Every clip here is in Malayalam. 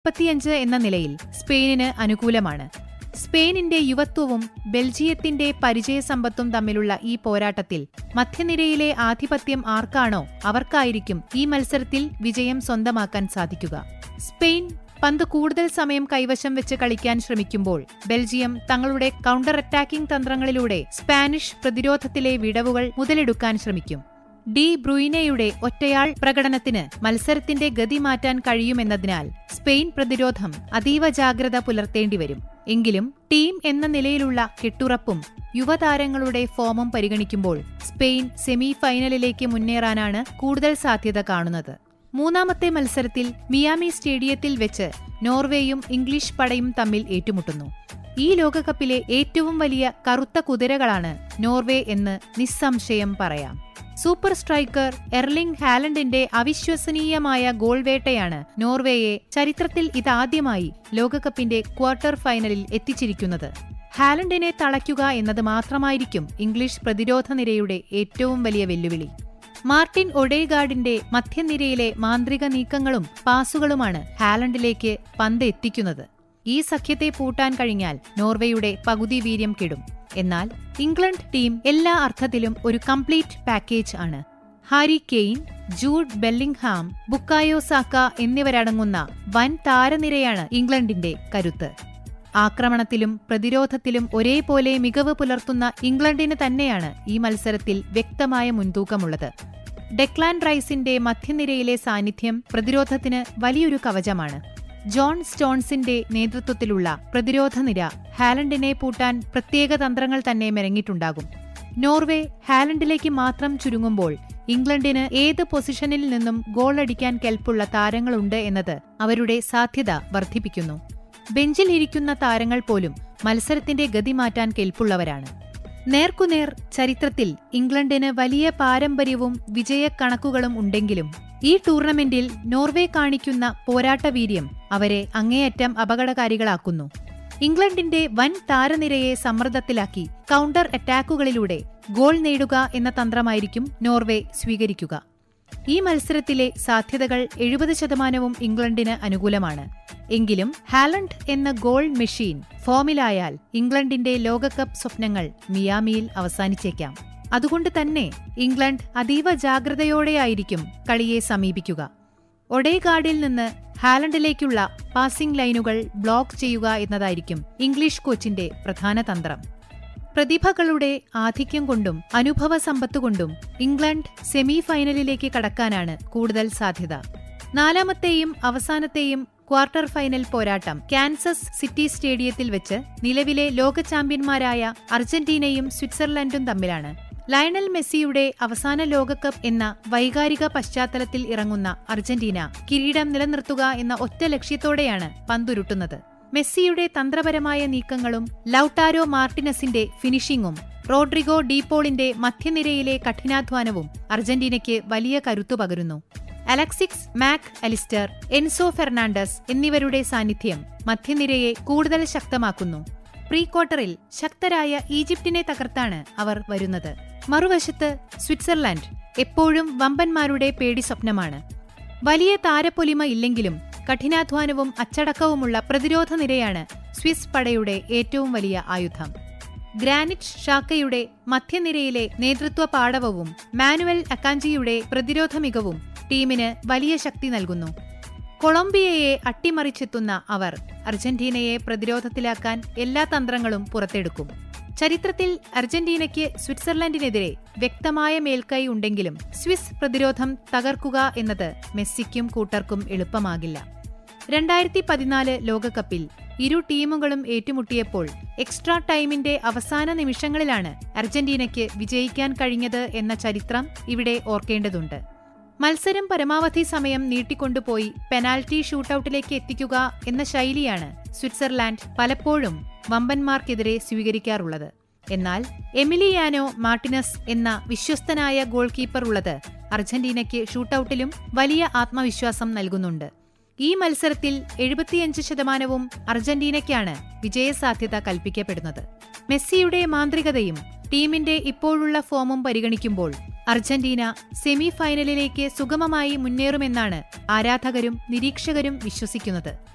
മുപ്പത്തിയഞ്ച് എന്ന നിലയിൽ സ്പെയിനിന് അനുകൂലമാണ് സ്പെയിനിന്റെ യുവത്വവും ബെൽജിയത്തിന്റെ പരിചയസമ്പത്തും തമ്മിലുള്ള ഈ പോരാട്ടത്തിൽ മധ്യനിരയിലെ ആധിപത്യം ആർക്കാണോ അവർക്കായിരിക്കും ഈ മത്സരത്തിൽ വിജയം സ്വന്തമാക്കാൻ സാധിക്കുക സ്പെയിൻ പന്ത് കൂടുതൽ സമയം കൈവശം വെച്ച് കളിക്കാൻ ശ്രമിക്കുമ്പോൾ ബെൽജിയം തങ്ങളുടെ കൗണ്ടർ അറ്റാക്കിംഗ് തന്ത്രങ്ങളിലൂടെ സ്പാനിഷ് പ്രതിരോധത്തിലെ വിടവുകൾ മുതലെടുക്കാൻ ശ്രമിക്കും ഡി ബ്രൂയിനയുടെ ഒറ്റയാൾ പ്രകടനത്തിന് മത്സരത്തിന്റെ ഗതി മാറ്റാൻ കഴിയുമെന്നതിനാൽ സ്പെയിൻ പ്രതിരോധം അതീവ ജാഗ്രത പുലർത്തേണ്ടിവരും എങ്കിലും ടീം എന്ന നിലയിലുള്ള കെട്ടുറപ്പും യുവതാരങ്ങളുടെ ഫോമും പരിഗണിക്കുമ്പോൾ സ്പെയിൻ സെമി ഫൈനലിലേക്ക് മുന്നേറാനാണ് കൂടുതൽ സാധ്യത കാണുന്നത് മൂന്നാമത്തെ മത്സരത്തിൽ മിയാമി സ്റ്റേഡിയത്തിൽ വെച്ച് നോർവേയും ഇംഗ്ലീഷ് പടയും തമ്മിൽ ഏറ്റുമുട്ടുന്നു ഈ ലോകകപ്പിലെ ഏറ്റവും വലിയ കറുത്ത കുതിരകളാണ് നോർവേ എന്ന് നിസ്സംശയം പറയാം സൂപ്പർ സ്ട്രൈക്കർ എർലിംഗ് ഹാലൻഡിന്റെ അവിശ്വസനീയമായ ഗോൾ വേട്ടയാണ് നോർവേയെ ചരിത്രത്തിൽ ഇതാദ്യമായി ലോകകപ്പിന്റെ ക്വാർട്ടർ ഫൈനലിൽ എത്തിച്ചിരിക്കുന്നത് ഹാലൻഡിനെ തളയ്ക്കുക എന്നത് മാത്രമായിരിക്കും ഇംഗ്ലീഷ് പ്രതിരോധ നിരയുടെ ഏറ്റവും വലിയ വെല്ലുവിളി മാർട്ടിൻ ഒഡേഗാർഡിന്റെ മധ്യനിരയിലെ മാന്ത്രിക നീക്കങ്ങളും പാസുകളുമാണ് ഹാലൻഡിലേക്ക് പന്ത് എത്തിക്കുന്നത് ഈ സഖ്യത്തെ പൂട്ടാൻ കഴിഞ്ഞാൽ നോർവേയുടെ പകുതി വീര്യം കെടും എന്നാൽ ഇംഗ്ലണ്ട് ടീം എല്ലാ അർത്ഥത്തിലും ഒരു കംപ്ലീറ്റ് പാക്കേജ് ആണ് Harry Kane Jude Bellingham Bukayo Saka എന്നിവരടങ്ങുന്ന വൻ താരനിരയാണ് ഇംഗ്ലണ്ടിന്റെ കരുത്ത് ആക്രമണത്തിലും പ്രതിരോധത്തിലും ഒരേപോലെ മികവ് പുലർത്തുന്ന ഇംഗ്ലണ്ടിന് തന്നെയാണ് ഈ മത്സരത്തിൽ വ്യക്തമായ മുൻതൂക്കമുള്ളത് ഡെക്ലാൻ റൈസിന്റെ മധ്യനിരയിലെ സാന്നിധ്യം പ്രതിരോധത്തിന് വലിയൊരു കവചമാണ് ജോൺ സ്റ്റോൺസിന്റെ നേതൃത്വത്തിലുള്ള പ്രതിരോധ നിര ഹാലൻഡിനെ പൂട്ടാൻ പ്രത്യേക തന്ത്രങ്ങൾ തന്നെ മെരങ്ങിയിട്ടുണ്ടാകും നോർവേ ഹാലൻഡിലേക്ക് മാത്രം ചുരുങ്ങുമ്പോൾ ഇംഗ്ലണ്ടിന് ഏത് പൊസിഷനിൽ നിന്നും ഗോൾ അടിക്കാൻ കെൽപ്പുള്ള താരങ്ങളുണ്ട് എന്നത് അവരുടെ സാധ്യത വർദ്ധിപ്പിക്കുന്നു ബെഞ്ചിൽ ഇരിക്കുന്ന താരങ്ങൾ പോലും മത്സരത്തിന്റെ ഗതി മാറ്റാൻ കെൽപ്പുള്ളവരാണ് നേർക്കുനേർ ചരിത്രത്തിൽ ഇംഗ്ലണ്ടിന് വലിയ പാരമ്പര്യവും വിജയക്കണക്കുകളും ഉണ്ടെങ്കിലും ഈ ടൂർണമെന്റിൽ നോർവേ കാണിക്കുന്ന പോരാട്ടവീര്യം അവരെ അങ്ങേയറ്റം അപകടകാരികളാക്കുന്നു ഇംഗ്ലണ്ടിന്റെ വൻ താരനിരയെ സമ്മർദ്ദത്തിലാക്കി കൗണ്ടർ അറ്റാക്കുകളിലൂടെ ഗോൾ നേടുക എന്ന തന്ത്രമായിരിക്കും നോർവേ സ്വീകരിക്കുക ഈ മത്സരത്തിലെ സാധ്യതകൾ എഴുപത് ശതമാനവും ഇംഗ്ലണ്ടിന് അനുകൂലമാണ് എങ്കിലും ഹാലണ്ട് എന്ന ഗോൾ മെഷീൻ ഫോമിലായാൽ ഇംഗ്ലണ്ടിന്റെ ലോകകപ്പ് സ്വപ്നങ്ങൾ മിയാമിയിൽ അവസാനിച്ചേക്കാം അതുകൊണ്ട് തന്നെ ഇംഗ്ലണ്ട് അതീവ ജാഗ്രതയോടെയായിരിക്കും കളിയെ സമീപിക്കുക ഒഡേഗാർഡിൽ നിന്ന് ഹാലണ്ടിലേക്കുള്ള പാസിംഗ് ലൈനുകൾ ബ്ലോക്ക് ചെയ്യുക എന്നതായിരിക്കും ഇംഗ്ലീഷ് കോച്ചിന്റെ പ്രധാന തന്ത്രം പ്രതിഭകളുടെ ആധിക്യം കൊണ്ടും അനുഭവ സമ്പത്തുകൊണ്ടും ഇംഗ്ലണ്ട് സെമി ഫൈനലിലേക്ക് കടക്കാനാണ് കൂടുതൽ സാധ്യത നാലാമത്തെയും അവസാനത്തെയും ക്വാർട്ടർ ഫൈനൽ പോരാട്ടം കാൻസസ് സിറ്റി സ്റ്റേഡിയത്തിൽ വെച്ച് നിലവിലെ ലോക ചാമ്പ്യന്മാരായ അർജന്റീനയും സ്വിറ്റ്സർലൻഡും തമ്മിലാണ് ലയണൽ മെസ്സിയുടെ അവസാന ലോകകപ്പ് എന്ന വൈകാരിക പശ്ചാത്തലത്തിൽ ഇറങ്ങുന്ന അർജന്റീന കിരീടം നിലനിർത്തുക എന്ന ഒറ്റ ലക്ഷ്യത്തോടെയാണ് പന്തുരുട്ടുന്നത് മെസ്സിയുടെ തന്ത്രപരമായ നീക്കങ്ങളും ലൌട്ടാരോ മാർട്ടിനസിന്റെ ഫിനിഷിംഗും റോഡ്രിഗോ ഡീപോളിന്റെ മധ്യനിരയിലെ കഠിനാധ്വാനവും അർജന്റീനയ്ക്ക് വലിയ കരുത്തു പകരുന്നു Alexis Mac Allister Enzo Fernandez എന്നിവരുടെ സാന്നിധ്യം മധ്യനിരയെ കൂടുതൽ ശക്തമാക്കുന്നു പ്രീ ക്വാർട്ടറിൽ ശക്തരായ ഈജിപ്തിനെ തകർത്താണ് അവർ വരുന്നത് മറുവശത്ത് സ്വിറ്റ്സർലാൻഡ് എപ്പോഴും വമ്പന്മാരുടെ പേടി സ്വപ്നമാണ് വലിയ താരപ്പൊലിമ ഇല്ലെങ്കിലും കഠിനാധ്വാനവും അച്ചടക്കവുമുള്ള പ്രതിരോധ നിരയാണ് സ്വിസ് പടയുടെ ഏറ്റവും വലിയ ആയുധം ഗ്രാനിറ്റ് ഷാക്കയുടെ മധ്യനിരയിലെ നേതൃത്വ പാടവവും മാനുവൽ അക്കാഞ്ചിയുടെ പ്രതിരോധ മികവും ടീമിന് വലിയ ശക്തി നൽകുന്നു കൊളംബിയയെ അട്ടിമറിച്ചെത്തുന്ന അവർ അർജന്റീനയെ പ്രതിരോധത്തിലാക്കാൻ എല്ലാ തന്ത്രങ്ങളും പുറത്തെടുക്കും ചരിത്രത്തിൽ അർജന്റീനയ്ക്ക് സ്വിറ്റ്സർലൻഡിനെതിരെ വ്യക്തമായ മേൽക്കൈ ഉണ്ടെങ്കിലും സ്വിസ് പ്രതിരോധം തകർക്കുക എന്നത് മെസ്സിക്കും കൂട്ടർക്കും എളുപ്പമാകില്ല രണ്ടായിരത്തി പതിനാല് ലോകകപ്പിൽ ഇരു ടീമുകളും ഏറ്റുമുട്ടിയപ്പോൾ എക്സ്ട്രാ ടൈമിന്റെ അവസാന നിമിഷങ്ങളിലാണ് അർജന്റീനയ്ക്ക് വിജയിക്കാൻ കഴിഞ്ഞത് എന്ന ചരിത്രം ഇവിടെ ഓർക്കേണ്ടതുണ്ട് മത്സരം പരമാവധി സമയം നീട്ടിക്കൊണ്ടുപോയി പെനാൽറ്റി ഷൂട്ടൌട്ടിലേക്ക് എത്തിക്കുക എന്ന ശൈലിയാണ് സ്വിറ്റ്സർലാൻഡ് പലപ്പോഴും വമ്പന്മാർക്കെതിരെ സ്വീകരിക്കാറുള്ളത് എന്നാൽ എമിലിയാനോ മാർട്ടിനസ് എന്ന വിശ്വസ്തനായ ഗോൾ കീപ്പർ ഉള്ളത് അർജന്റീനയ്ക്ക് ഷൂട്ടൌട്ടിലും വലിയ ആത്മവിശ്വാസം നൽകുന്നുണ്ട് ഈ മത്സരത്തിൽ എഴുപത്തിയഞ്ച് ശതമാനവും അർജന്റീനയ്ക്കാണ് വിജയസാധ്യത കൽപ്പിക്കപ്പെടുന്നത് മെസ്സിയുടെ മാന്ത്രികതയും ടീമിന്റെ ഇപ്പോഴുള്ള ഫോമും പരിഗണിക്കുമ്പോൾ അർജന്റീന സെമി ഫൈനലിലേക്ക് സുഗമമായി മുന്നേറുമെന്നാണ് ആരാധകരും നിരീക്ഷകരും വിശ്വസിക്കുന്നത്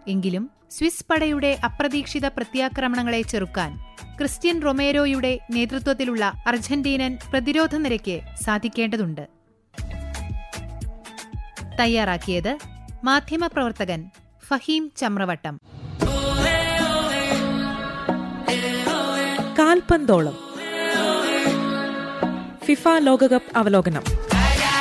എങ്കിലും സ്വിസ് പടയുടെ അപ്രതീക്ഷിത പ്രത്യാക്രമണങ്ങളെ ചെറുക്കാൻ ക്രിസ്ത്യൻ റൊമേരോയുടെ നേതൃത്വത്തിലുള്ള അർജന്റീനൻ പ്രതിരോധ നിരയ്ക്ക് സാധിക്കേണ്ടതുണ്ട് തയ്യാറാക്കിയത് മാധ്യമപ്രവർത്തകൻ ഫഹീം ചമ്രവട്ടം കാൽപന്തോളം ഫിഫ ലോകകപ്പ് അവലോകനം